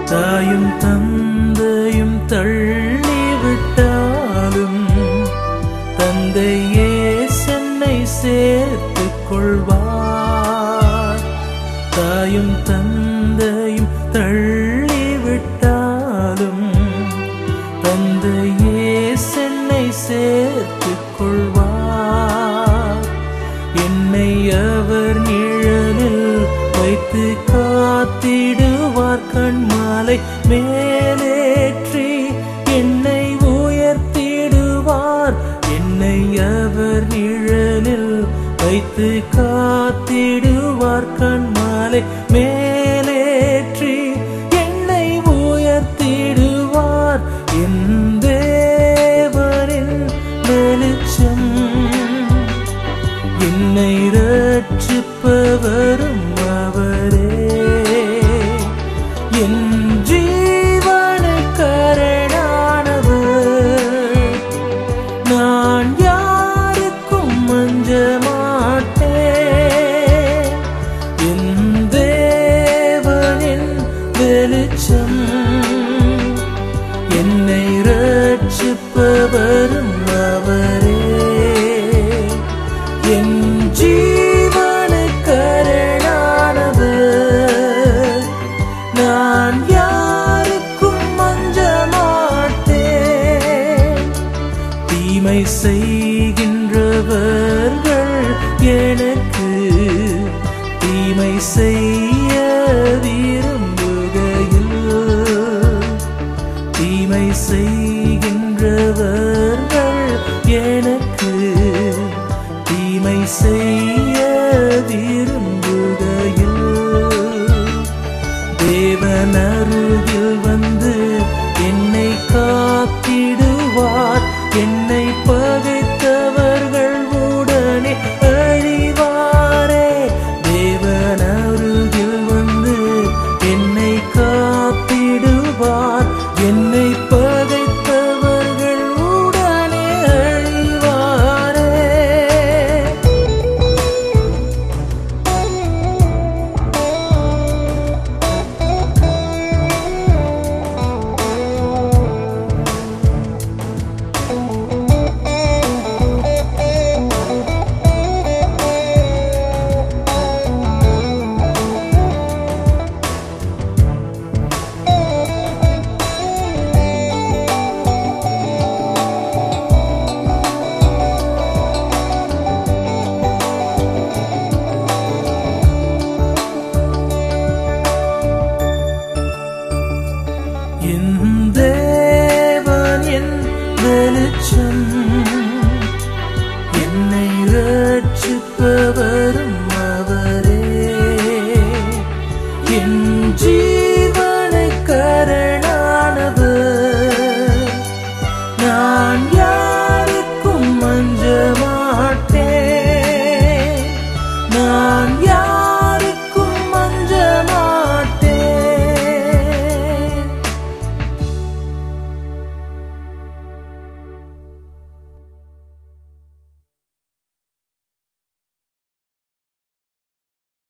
தாயும் தந்தையும் தள்ளிவிட்டாலும் தந்தையே சென்னை சேர்த்துக் கொள்வார் தாயும் தந்தையும் தள்ளிவிட்டாலும் தந்தையே சென்னை சேர்த்துக் கொள்வார் என்னை அவர் நிழலில் வைத்து காத்திடுவார் கண்மாலை மேலேற்றி என்னை உயர்த்திடுவார் என்னை அவர் நிழலில் வைத்து காத்திடுவார் கண்மாலை மேலேற்றி என்னை உயர்த்திடுவார் என் தேவரின் வெளிச்சம் என்னை ரட்சிப்பவரும் அவரே என் ஜீவனுக்கரணானவர் நான் யாருக்கும் மஞ்ச மாட்டேன் என் தேவனின் வெளிச்சம் என்னை ரட்சிப்பவரும் அவரே என் ஜீவனுக்கரணானவர் நான் யாருக்கும் மஞ்ச மாட்டேன் தீமை செய்கின்றவர்கள் எனக்கு தீமை செய்ய விரும்புகையில் தீமை செய்கின்றவர்கள் எனக்கு தீமை செய்ய விரும்புகையில் தேவன் அருகில் வந்து என்னை காத்திடுவார் என்னை பகைத்தவர்கள் உடனே அழிவாரே தேவன் அருகில் வந்து என்னை காத்திடுவார் என்னை பகைத்தவர்கள் உடனே அழிவாரே என் தேவன் என் வெளிச்சம்